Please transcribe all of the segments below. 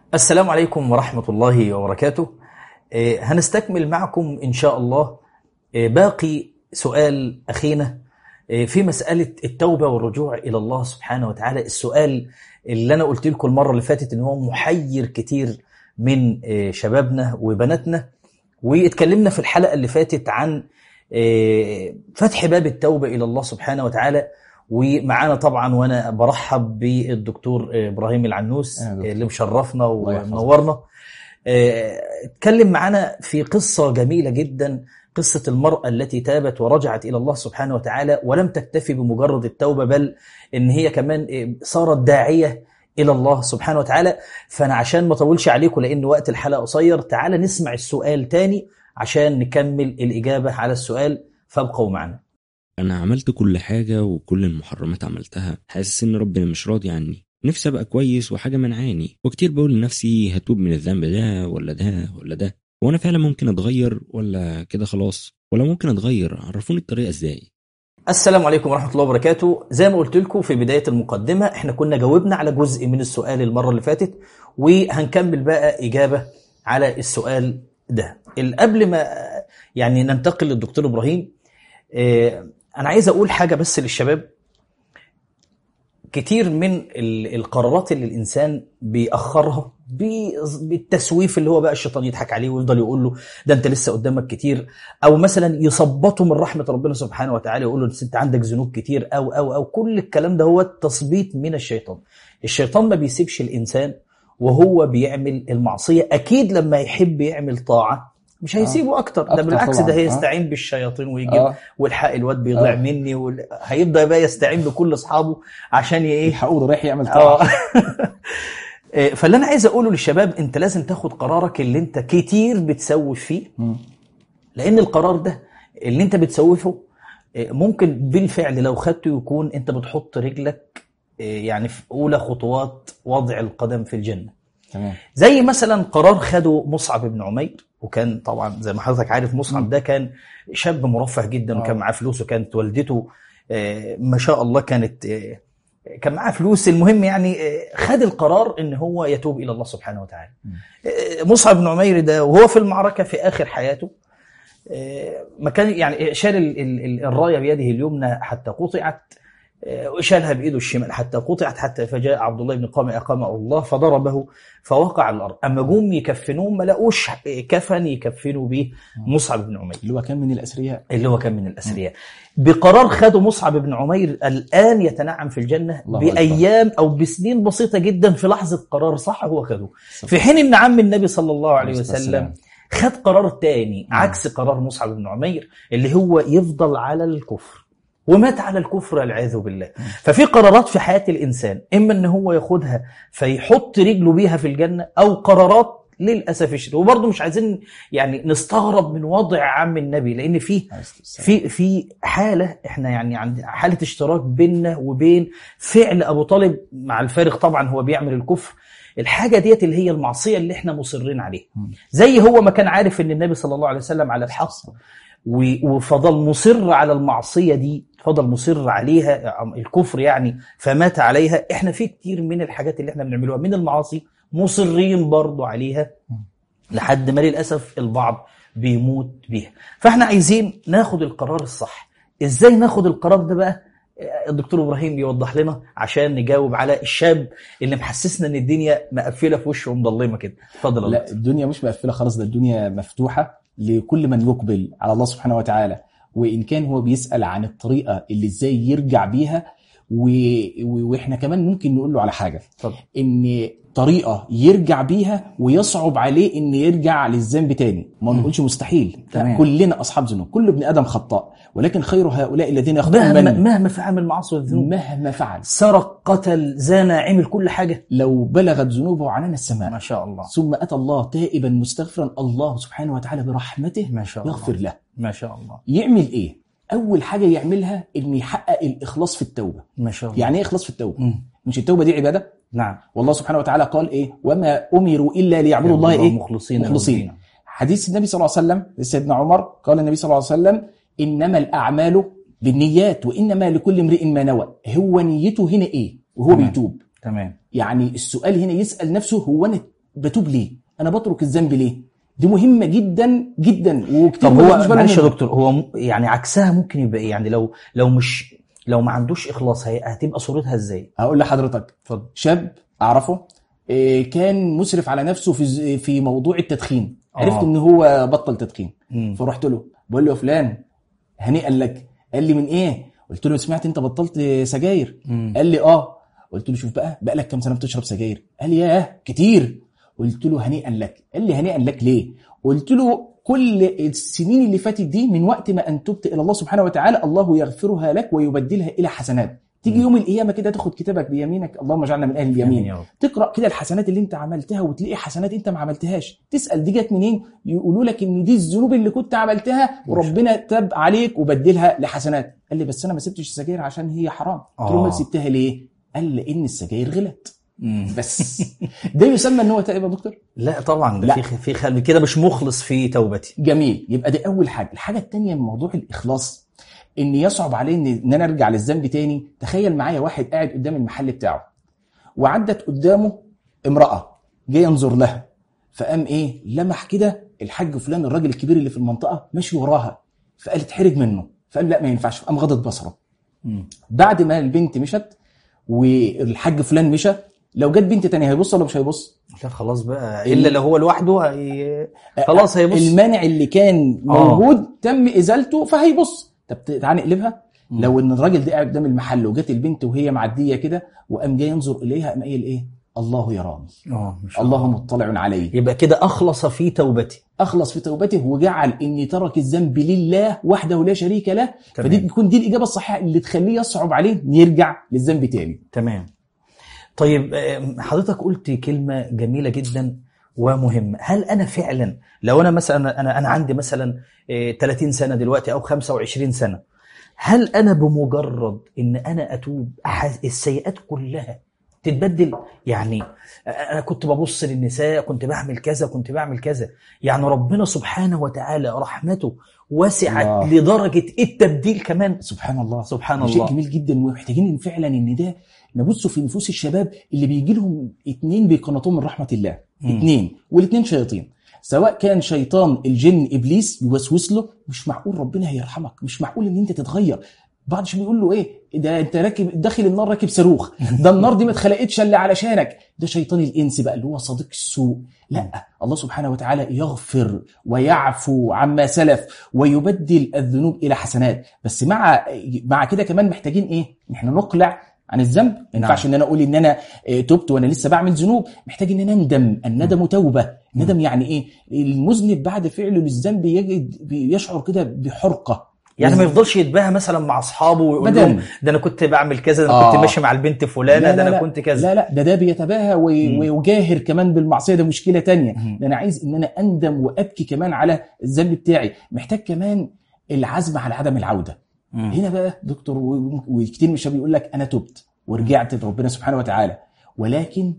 السلام عليكم ورحمة الله وبركاته آه، هنستكمل معكم إن شاء الله آه، باقي سؤال أخينا آه، في مسألة التوبة والرجوع إلى الله سبحانه وتعالى السؤال اللي أنا قلت لكم المرة اللي فاتت إن هو محير كتير من آه، شبابنا وبناتنا واتكلمنا في الحلقة اللي فاتت عن آه، فتح باب التوبة إلى الله سبحانه وتعالى ومعانا طبعا وانا برحب بالدكتور ابراهيم العنوس أهلا دكتور. اللي مشرفنا الله يحفظك. ومنورنا آه، اتكلم معانا في قصة جميلة جدا قصة المرأة التي تابت ورجعت إلى الله سبحانه وتعالى ولم تكتفي بمجرد التوبة بل إن هي كمان آه، صارت داعية إلى الله سبحانه وتعالى فأنا عشان ما أطولش عليكم لأن وقت الحلقة قصير تعالى نسمع السؤال تاني عشان نكمل الإجابة على السؤال فابقوا معنا انا عملت كل حاجة وكل المحرمات عملتها حاسس ان ربنا مش راضي عني نفسي ابقى كويس وحاجة منعاني وكتير بقول لنفسي هتوب من الذنب ده ولا ده ولا ده وانا فعلا ممكن اتغير ولا كده خلاص ولا ممكن اتغير عرفوني الطريقة ازاي السلام عليكم ورحمة الله وبركاته زي ما قلت لكم في بداية المقدمة احنا كنا جاوبنا على جزء من السؤال المرة اللي فاتت وهنكمل بقى إجابة على السؤال ده قبل ما يعني ننتقل للدكتور إبراهيم اه أنا عايز أقول حاجة بس للشباب كتير من ال- القرارات اللي الإنسان بيأخرها بي- بالتسويف اللي هو بقى الشيطان يضحك عليه ويفضل يقول له ده انت لسه قدامك كتير او مثلا يثبطه من رحمه ربنا سبحانه وتعالى يقول له "بس انت عندك ذنوب كتير او او او كل الكلام ده هو تثبيط من الشيطان الشيطان ما بيسيبش الانسان وهو بيعمل المعصيه اكيد لما يحب يعمل طاعه مش هيسيبه اكتر ده أكتر بالعكس طبعاً. ده آه. هيستعين بالشياطين ويجيب اه والحق الواد بيضيع آه. مني وال... هيبدا بقى يستعين بكل اصحابه عشان ي- ايه يلحقوه ده رايح يعمل اه طاعه إيه، فاللي انا عايز اقوله للشباب انت لازم تاخد قرارك اللي انت كتير بتسوف فيه مم. لان القرار ده اللي انت بتسوفه إيه، ممكن بالفعل لو خدته يكون انت بتحط رجلك إيه، يعني في اولى خطوات وضع القدم في الجنه تمام زي مثلا قرار خده مصعب بن عمير وكان طبعا زي ما حضرتك عارف مصعب ده كان شاب مرفه جدا وكان آه. معاه فلوس وكانت والدته آه، ما شاء الله كانت آه، كان معاه فلوس المهم يعني آه، خد القرار ان هو يتوب الى الله سبحانه وتعالى مم. آه، مصعب بن عمير ده وهو في المعركه في اخر حياته آه، ما كان يعني شال ال- ال- ال- الرايه بيده اليمنى حتى قطعت آه، وشالها بايده الشمال حتى قطعت حتى فجاء عبد الله بن قام اقامه الله فضربه فوقع على الارض اما جم يكفنوه ما لقوش كفن يكفنوا به مصعب بن عمير اللي هو كان من الاثرياء اللي هو كان من الأثرياء بقرار خده مصعب بن عمير الآن يتنعم في الجنة الله أكبر. بأيام أو بسنين بسيطة جدا في لحظة قرار صح هو خده في حين أن عم النبي صلى الله عليه عليه الصلاة وسلم والسلام. خد قرار تاني عكس قرار مصعب بن عمير اللي هو يفضل على الكفر ومات على الكفر والعياذ بالله ففي قرارات في حياة الإنسان إما أن هو ياخدها فيحط رجله بيها في الجنة أو قرارات للأسف الشديد وبرضه مش عايزين يعني نستغرب من وضع عم النبي لأن فيه عليه الصلاة والسلام. في في حاله احنا يعني عند حاله اشتراك بيننا وبين فعل ابو طالب مع الفارق طبعا هو بيعمل الكفر الحاجه ديت اللي هي المعصيه اللي احنا مصرين عليها مم. زي هو ما كان عارف ان النبي صلى الله عليه وسلم على الحق و- وفضل مصر على المعصيه دي فضل مصر عليها الكفر يعني فمات عليها احنا في كتير من الحاجات اللي احنا بنعملوها من المعاصي مصرين برضو عليها لحد ما للاسف البعض بيموت بيها فاحنا عايزين ناخد القرار الصح ازاي ناخد القرار ده بقى الدكتور ابراهيم يوضح لنا عشان نجاوب على الشاب اللي محسسنا ان الدنيا مقفله في وشه ومضلمه كده اتفضل يا لا دكتور. الدنيا مش مقفله خلاص ده الدنيا مفتوحه لكل من يقبل على الله سبحانه وتعالى وان كان هو بيسال عن الطريقه اللي ازاي يرجع بيها و... و... واحنا كمان ممكن نقول له على حاجه اتفضل ان طريقه يرجع بيها ويصعب عليه ان يرجع للذنب تاني ما مم. نقولش مستحيل تمام. كلنا اصحاب ذنوب كل ابن ادم خطاء ولكن خير هؤلاء الذين يخطئون مهما من مهما فعل المعاصي والذنوب مهما فعل سرق قتل زنى عمل كل حاجه لو بلغت ذنوبه عنان السماء ما شاء الله ثم اتى الله تائبا مستغفرا الله سبحانه وتعالى برحمته ما شاء الله يغفر له ما شاء الله يعمل ايه اول حاجه يعملها انه يحقق الاخلاص في التوبه ما شاء الله يعني ايه اخلاص في التوبه مم. مش التوبه دي عباده نعم والله سبحانه وتعالى قال ايه وما امروا الا ليعبدوا الله ايه مخلصين له مخلصين الدين. حديث النبي صلى الله عليه وسلم لسيدنا عمر قال النبي صلى الله عليه وسلم انما الاعمال بالنيات وانما لكل امرئ ما نوى هو نيته هنا ايه وهو تمام. بيتوب تمام يعني السؤال هنا يسال نفسه هو انا بتوب ليه انا بترك الذنب ليه دي مهمه جدا جدا وكتير طب ما هو بياخدوش بالهم معلش يا منها. دكتور هو م- يعني عكسها ممكن يبقى ايه يعني لو لو مش لو ما عندوش اخلاص هي- هتبقى صورتها ازاي؟ هقول لحضرتك اتفضل شاب اعرفه إيه، كان مسرف على نفسه في ز- في موضوع التدخين عرفت آه. ان هو بطل تدخين مم. فرحت له بقول له يا فلان هنيئا لك قال لي من ايه قلت له سمعت انت بطلت سجاير مم. قال لي اه قلت له شوف بقى بقى لك كام سنه بتشرب سجاير قال لي ياه كتير قلت له هنيئا لك قال لي هنيئا لك ليه قلت له كل السنين اللي فاتت دي من وقت ما ان تبت الى الله سبحانه وتعالى الله يغفرها لك ويبدلها الى حسنات تيجي يوم القيامه كده تاخد كتابك بيمينك اللهم اجعلنا من اهل آمين اليمين يا رب. تقرا كده الحسنات اللي انت عملتها وتلاقي حسنات انت ما عملتهاش تسال دي جت منين يقولوا لك ان دي الذنوب اللي كنت عملتها وربنا تاب عليك وبدلها لحسنات قال لي بس انا ما سبتش السجاير عشان هي حرام قلت له آه. امال سبتها ليه قال لان السجاير غلط مم. بس ده يسمى ان هو تائب يا دكتور لا طبعا ده لا. في في خل... كده مش مخلص في توبتي جميل يبقى دي اول حاجه الحاجه الثانيه من موضوع الاخلاص ان يصعب عليه ان ان انا ارجع للذنب تاني تخيل معايا واحد قاعد قدام المحل بتاعه وعدت قدامه امراه جاي ينظر لها فقام ايه لمح كده الحاج فلان الراجل الكبير اللي في المنطقه ماشي وراها فقال اتحرج منه فقال لا ما ينفعش قام غضت بصره مم. بعد ما البنت مشت والحاج فلان مشى لو جت بنت تانية هيبص ولا مش هيبص؟ لا خلاص بقى الا لو هو لوحده هي... خلاص هيبص المانع اللي كان آه. موجود تم ازالته فهيبص طب تعالى نقلبها مم. لو ان الراجل ده قاعد قدام المحل وجت البنت وهي معديه كده وقام جاي ينظر اليها قام قايل ايه؟ الله يراني اه ما شاء الله مطلع علي يبقى كده اخلص في توبتي اخلص في توبته وجعل اني ترك الذنب لله وحده لا شريك له تمام. فدي تكون دي الاجابه الصحيحه اللي تخليه يصعب عليه إن يرجع للذنب تاني تمام طيب آه، حضرتك قلت كلمة جميلة جدا ومهمة هل أنا فعلا لو أنا مثلا أنا أنا عندي مثلا آه، 30 سنة دلوقتي أو 25 سنة هل أنا بمجرد إن أنا أتوب أح- السيئات كلها تتبدل يعني آه، أنا كنت ببص للنساء كنت بعمل كذا كنت بعمل كذا يعني ربنا سبحانه وتعالى رحمته وسعت الله. لدرجة التبديل كمان سبحان الله سبحان شيء الله جميل جدا ومحتاجين إن فعلا ان ده نبص في نفوس الشباب اللي بيجي لهم اتنين بيقنطون من رحمه الله مم. اتنين والاتنين شياطين سواء كان شيطان الجن ابليس يوسوس له مش معقول ربنا هيرحمك مش معقول ان انت تتغير بعض الشباب بيقول له ايه ده انت راكب داخل النار راكب صاروخ ده النار دي ما اتخلقتش الا علشانك ده شيطان الانس بقى اللي هو صديق السوء لا الله سبحانه وتعالى يغفر ويعفو عما سلف ويبدل الذنوب الى حسنات بس مع مع كده كمان محتاجين ايه ان احنا نقلع عن الذنب ما ينفعش ان انا اقول ان انا آه، تبت وانا لسه بعمل ذنوب محتاج ان انا اندم الندم توبه ندم يعني ايه المذنب بعد فعله للذنب يجد يشعر كده بحرقه يعني ما يفضلش يتباهى مثلا مع اصحابه ويقول بدل. لهم ده انا كنت بعمل كذا ده انا آه. كنت ماشي مع البنت فلانه لا، ده لا، انا لا. كنت كذا لا لا ده ده بيتباهى وي- مم. ويجاهر كمان بالمعصيه ده مشكله تانية مم. ده انا عايز ان انا اندم وابكي كمان على الذنب بتاعي محتاج كمان العزم على عدم العوده مم. هنا بقى دكتور و- وكتير من الشباب يقول لك انا تبت ورجعت لربنا سبحانه وتعالى ولكن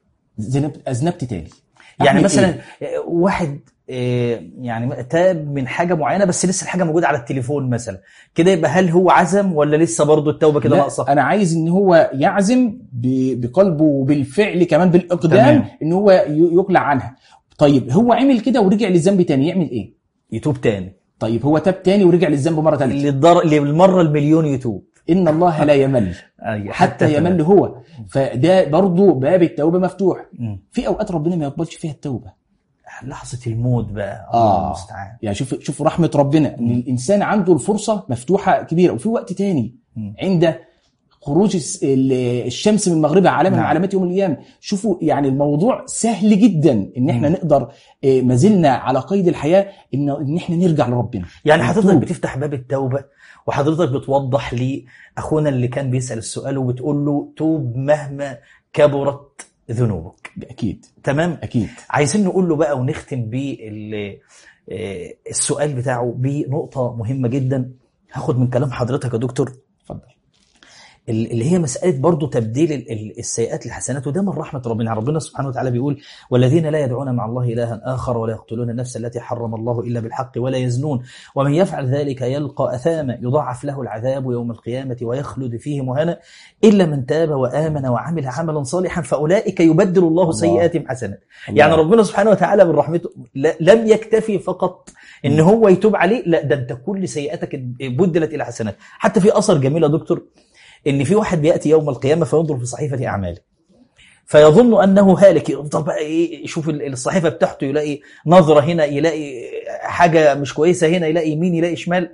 ذنبت اذنبت تاني يعني أعمل مثلا إيه؟ آه، واحد آه، يعني تاب من حاجه معينه بس لسه الحاجه موجوده على التليفون مثلا كده يبقى هل هو عزم ولا لسه برضه التوبه كده لا، ناقصه انا عايز ان هو يعزم ب- بقلبه وبالفعل كمان بالاقدام تمام. ان هو ي- يقلع عنها طيب هو عمل كده ورجع للذنب تاني يعمل ايه يتوب تاني طيب هو تاب تاني ورجع للذنب مره ثالثه للدر... للمره المليون يتوب ان الله لا يمل أي، حتى تمام. يمل هو فده برضه باب التوبه مفتوح مم. في اوقات ربنا ما يقبلش فيها التوبه لحظه الموت بقى آه. الله المستعان يعني شوف شوف رحمه ربنا ان الانسان عنده الفرصه مفتوحه كبيره وفي وقت تاني مم. عند خروج الس- ال- الشمس من مغربها علامه من نعم. علامات يوم القيامه شوفوا يعني الموضوع سهل جدا ان احنا مم. نقدر آه، ما زلنا على قيد الحياه ان ان احنا نرجع لربنا يعني حضرتك نتوب. بتفتح باب التوبة وحضرتك بتوضح لي أخونا اللي كان بيسأل السؤال وبتقول له توب مهما كبرت ذنوبك اكيد تمام اكيد عايزين نقول له بقى ونختم بيه ال- آه، السؤال بتاعه بنقطة مهمة جدا هاخد من كلام حضرتك يا دكتور اتفضل اللي هي مسألة برضو تبديل ال- ال- السيئات لحسنات وده من رحمة ربنا ربنا سبحانه وتعالى بيقول والذين لا يدعون مع الله إلها آخر ولا يقتلون النفس التي حرم الله إلا بالحق ولا يزنون ومن يفعل ذلك يلقى أثاما يضاعف له العذاب يوم القيامة ويخلد فيه مهانا إلا من تاب وآمن وعمل عملا صالحا فأولئك يبدل الله الله. سيئاتهم حسنات الله. يعني ربنا سبحانه وتعالى من رحمته لا- لم يكتفي فقط ان هو يتوب عليه لا ده انت كل سيئاتك بدلت الى حسنات حتى في اثر جميل يا دكتور ان في واحد بياتي يوم القيامه فينظر في صحيفه اعماله فيظن انه هالك طب بقى ايه يشوف ال- الصحيفه بتاعته يلاقي نظره هنا يلاقي حاجه مش كويسه هنا يلاقي يمين يلاقي شمال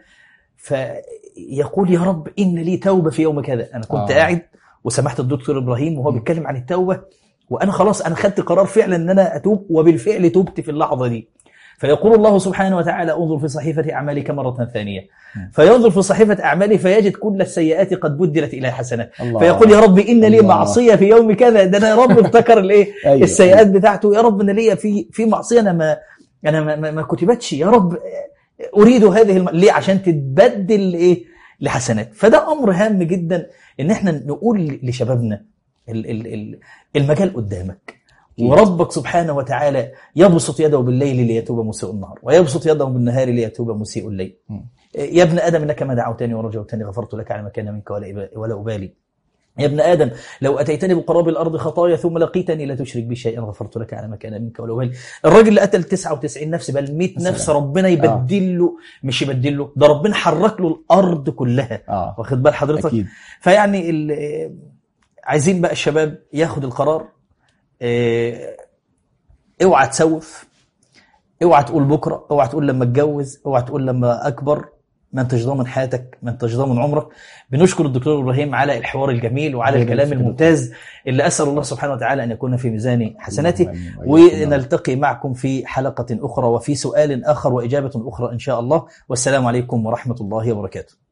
فيقول يا رب ان لي توبه في يوم كذا انا كنت آه. آه. قاعد وسمعت الدكتور ابراهيم وهو بيتكلم عن التوبه وانا خلاص انا خدت قرار فعلا ان انا اتوب وبالفعل تبت في اللحظه دي فيقول الله سبحانه وتعالى انظر في صحيفه اعمالك مره ثانيه فينظر في صحيفه اعماله فيجد كل السيئات قد بدلت الى حسنات الله. فيقول يا رب ان لي الله. معصيه في يوم كذا ده انا يا رب افتكر الايه أيوة. السيئات بتاعته يا رب انا ليا في في معصيه انا ما انا ما, ما, ما كتبتش يا رب اريد هذه الم... ليه عشان تتبدل ايه لحسنات فده امر هام جدا ان احنا نقول لشبابنا ال- ال- ال- المجال قدامك أكيد. وربك سبحانه وتعالى يبسط يده بالليل ليتوب مسيء النهار ويبسط يده بالنهار ليتوب مسيء الليل مم. يا ابن ادم انك ما دعوتني ورجوتني غفرت لك على ما كان منك ولا إبا- ولا ابالي يا ابن ادم لو اتيتني بقراب الارض خطايا ثم لقيتني لا تشرك بي شيئا غفرت لك على ما كان منك ولا ابالي الراجل اللي قتل 99 نفس بل 100 نفس مثلاً. ربنا يبدل له مش يبدل له ده ربنا حرك له الارض كلها اه واخد بال حضرتك اكيد فيعني ال- عايزين بقى الشباب ياخد القرار إيه، اوعى تسوف اوعى تقول بكره اوعى تقول لما اتجوز اوعى تقول لما اكبر ما انتش ضامن حياتك ما انتش ضامن عمرك بنشكر الدكتور ابراهيم على الحوار الجميل وعلى الله الكلام يبارك فيك. الممتاز اللي اسال الله سبحانه وتعالى ان يكون في ميزان حسناته اللهم آمين. وإياكم يا رب. ونلتقي معكم في حلقه اخرى وفي سؤال اخر واجابه اخرى ان شاء الله والسلام عليكم ورحمه الله وبركاته